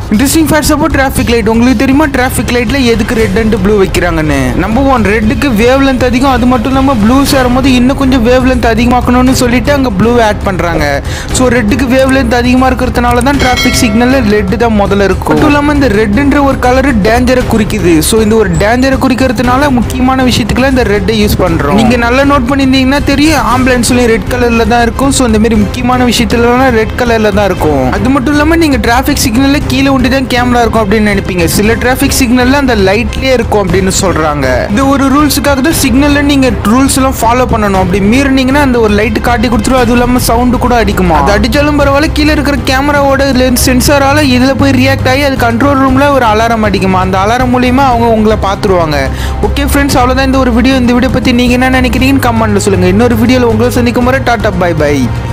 interesting facts அப்போ traffic light உங்களுக்கு தெரியுமா டிராஃபிக் லைட்ல எதுக்கு ரெட் அண்ட் ப்ளூ வைக்கிறாங்கன்னு நம்பர் ஒன் ரெட்டுக்கு வேவ் லென்த் அதிகம் அது மட்டும் இல்லாமல் ப்ளூ சேரும்போது இன்னும் கொஞ்சம் வேவ் லென்த் அதிகமாக்கணும்னு சொல்லிட்டு அங்கே ப்ளூ ஆட் பண்ணுறாங்க ஸோ ரெட்டுக்கு வேவ் லென்த் அதிகமாக இருக்கிறதுனால தான் டிராஃபிக் சிக்னலில் ரெட்டு தான் முதல்ல இருக்கும் மட்டும் இல்லாமல் இந்த ரெட்டுன்ற ஒரு கலர் டேஞ்சரை குறிக்குது ஸோ இந்த ஒரு டேஞ்சரை குறிக்கிறதுனால முக்கியமான விஷயத்துக்குலாம் இந்த ரெட்டை யூஸ் பண்ணுறோம் நீங்கள் நல்லா நோட் பண்ணியிருந்தீங்கன்னா தெரியும் ஆம்புலன்ஸ்லையும் ரெட் கலரில் தான் இருக்கும் ஸோ இந்த மாதிரி முக்கியமான விஷயத்துலலாம் ரெட் கலரில் தான் இருக்கும் அது மட்டும் இல்லாமல் நீங்கள் டிராஃபிக் சிக்னலில் கீழே ஒண்டி தான் கேமரா இருக்கும் அப்படின்னு நினைப்பீங்க சில டிராஃபிக் சிக்னலில் அந்த லைட்லேயே இருக்கும் அப்படின்னு சொல்கிறாங்க இந்த ஒரு ரூல்ஸுக்காக தான் சிக்னலில் நீங்கள் ரூல்ஸ் எல்லாம் ஃபாலோ பண்ணணும் அப்படி மீறினீங்கன்னா அந்த ஒரு லைட் காட்டி கொடுத்துரும் அதுவும் இல்லாமல் சவுண்டு கூட அடிக்குமா அது அடிச்சாலும் பரவாயில்ல கீழே இருக்கிற கேமராவோட லென்ஸ் சென்சாரால இதில் போய் ரியாக்ட் ஆகி அது கண்ட்ரோல் ரூமில் ஒரு அலாரம் அடிக்குமா அந்த அலாரம் மூலியமா அவங்க உங்களை பார்த்துருவாங்க ஓகே ஃப்ரெண்ட்ஸ் அவ்வளோதான் இந்த ஒரு வீடியோ இந்த வீடியோ பற்றி நீங்கள் என்ன நினைக்கிறீங்கன்னு கமெண்ட்ல சொல்லுங்கள் இன்னொரு வீடியோவில் உங்களை சந்திக்கும் முறை டாட்டா பை பை